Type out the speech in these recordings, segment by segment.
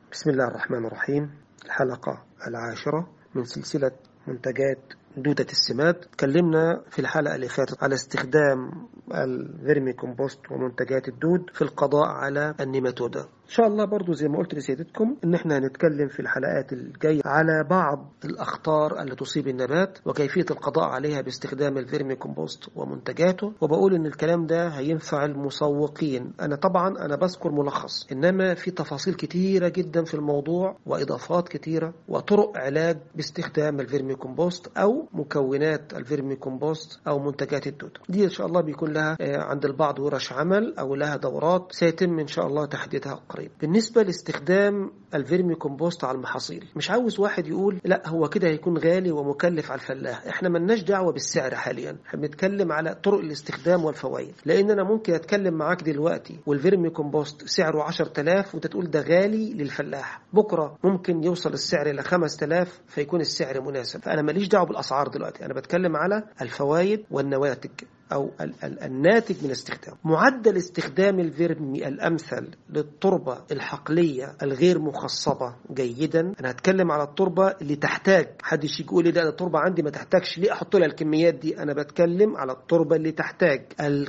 بسم الله الرحمن الرحيم الحلقة العاشرة من سلسلة منتجات دودة السماد تكلمنا في الحلقة اللي فاتت على استخدام الفيرمي كومبوست ومنتجات الدود في القضاء على النيماتودا إن شاء الله برضو زي ما قلت لسيادتكم إن إحنا هنتكلم في الحلقات الجاية على بعض الأخطار اللي تصيب النبات وكيفية القضاء عليها باستخدام الفيرمي كومبوست ومنتجاته وبقول إن الكلام ده هينفع المسوقين أنا طبعا أنا بذكر ملخص إنما في تفاصيل كتيرة جدا في الموضوع وإضافات كتيرة وطرق علاج باستخدام الفيرمي كومبوست أو مكونات الفيرمي كومبوست أو منتجات الدود دي إن شاء الله بيكون لها عند البعض ورش عمل أو لها دورات سيتم إن شاء الله تحديدها قريب بالنسبة لاستخدام الفيرمي كومبوست على المحاصيل مش عاوز واحد يقول لا هو كده هيكون غالي ومكلف على الفلاح احنا ملناش دعوة بالسعر حاليا احنا بنتكلم على طرق الاستخدام والفوائد لان انا ممكن اتكلم معاك دلوقتي والفيرمي كومبوست سعره 10000 وانت تقول ده غالي للفلاح بكرة ممكن يوصل السعر الى 5000 فيكون السعر مناسب فانا ماليش دعوة بالاسعار دلوقتي انا بتكلم على الفوائد والنواتج أو الناتج من استخدام معدل استخدام الفيرمي الأمثل للتربة الحقلية الغير مخصبة جيدا أنا هتكلم على التربة اللي تحتاج حد يجي يقول لي لا التربة عندي ما تحتاجش ليه أحط لها الكميات دي أنا بتكلم على التربة اللي تحتاج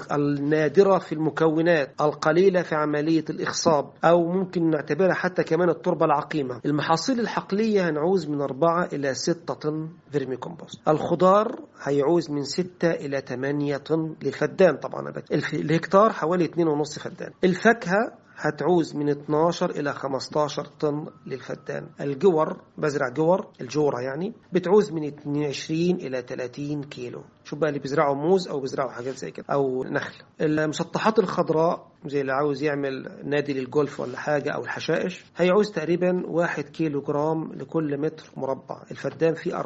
النادرة في المكونات القليلة في عملية الإخصاب أو ممكن نعتبرها حتى كمان التربة العقيمة المحاصيل الحقلية هنعوز من 4 إلى 6 طن فيرمي كومبوست الخضار هيعوز من 6 إلى 8 طن للفدان طبعا الهكتار حوالي 2.5 فدان الفاكهة هتعوز من 12 إلى 15 طن للفدان الجور بزرع جور الجورة يعني بتعوز من 22 إلى 30 كيلو شوف بقى اللي بيزرعوا موز أو بيزرعوا حاجات زي كده أو نخل المسطحات الخضراء زي اللي عاوز يعمل نادي للجولف ولا حاجة أو الحشائش هيعوز تقريبا 1 كيلو جرام لكل متر مربع الفدان فيه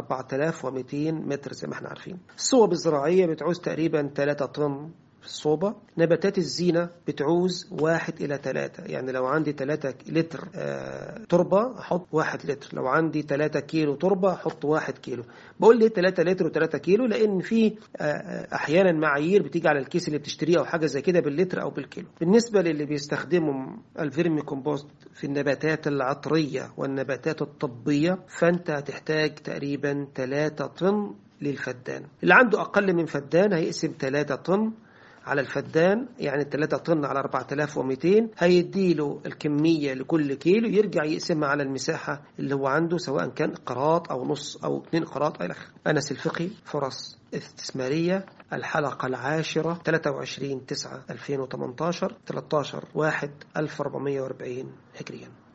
4200 متر زي ما احنا عارفين الصوب الزراعية بتعوز تقريبا 3 طن في الصوبة نباتات الزينة بتعوز واحد إلى ثلاثة يعني لو عندي ثلاثة لتر آه تربة أحط واحد لتر لو عندي ثلاثة كيلو تربة أحط واحد كيلو بقول لي ثلاثة لتر وثلاثة كيلو لأن في آه أحيانا معايير بتيجي على الكيس اللي بتشتريه أو حاجة زي كده باللتر أو بالكيلو بالنسبة للي بيستخدموا الفيرمي كومبوست في النباتات العطرية والنباتات الطبية فأنت هتحتاج تقريبا 3 طن للفدان اللي عنده أقل من فدان هيقسم 3 طن على الفدان يعني 3 طن على 4200 هيديله الكمية لكل كيلو يرجع يقسمها على المساحة اللي هو عنده سواء كان قراط أو نص أو 2 قراط إلى آخره أنس الفقي فرص استثمارية الحلقة العاشرة 23 9 2018 13 1 1440 هجريا